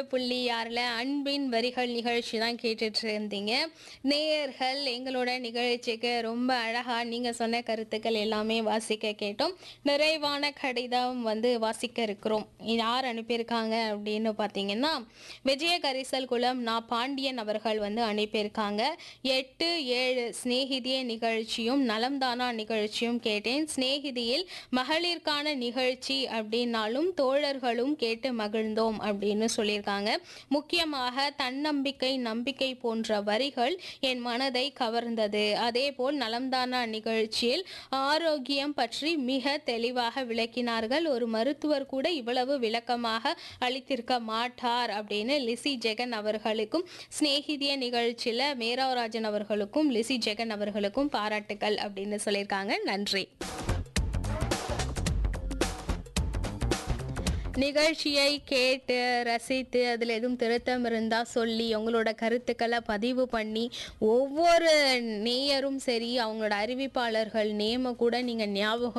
புள்ளி ஆறில் அன்பின் வரிகள் நிகழ்ச்சி தான் கேட்டுட்டு இருந்தீங்க நேயர்கள் எங்களோட நிகழ்ச்சிக்கு ரொம்ப அழகாக நீங்கள் சொன்ன கருத்துக்கள் எல்லாமே வாசிக்க கேட்டோம் நிறைவான கடிதம் வந்து வாசிக்க இருக்கிறோம் யார் அனுப்பியிருக்காங்க அப்படின்னு பார்த்தீங்கன்னா விஜய கரிசல் குளம் நான் பாண்டியன் அவர்கள் வந்து அனுப்பியிருக்காங்க எட்டு ஏழு சிநேகிதிய நிகழ்ச்சியும் நலம்தானா நிகழ்ச்சியும் கேட்டேன் சிநேகிதியில் மகளிருக்கான நிகழ்ச்சி அப்படின்னாலும் தோழர்களும் கேட்டு மகிழ்ந்தோம் அப்படின்னு சொல்லியிருக்காங்க முக்கியமாக தன்னம்பிக்கை நம்பிக்கை போன்ற வரிகள் என் மனதை கவர்ந்தது அதேபோல் நலம்தானா நிகழ்ச்சியில் ஆரோக்கியம் பற்றி மிக தெளிவாக விளக்கினார்கள் ஒரு மருத்துவர் கூட இவ்வளவு விளக்கமாக அளித்திருக்க மாட்டார் அப்படின்னு லிசி ஜெகன் அவர்களுக்கும் சிநேகிதிய நிகழ்ச்சியில மேராவராஜன் அவர்களுக்கும் லிசி ஜெகன் அவர்களுக்கும் பாராட்டுக்கள் அப்படின்னு சொல்லியிருக்காங்க நன்றி நிகழ்ச்சியை கேட்டு ரசித்து அதில் எதுவும் திருத்தம் இருந்தால் சொல்லி உங்களோட கருத்துக்களை பதிவு பண்ணி ஒவ்வொரு நேயரும் சரி அவங்களோட அறிவிப்பாளர்கள் நேம கூட நீங்கள் ஞாபகம்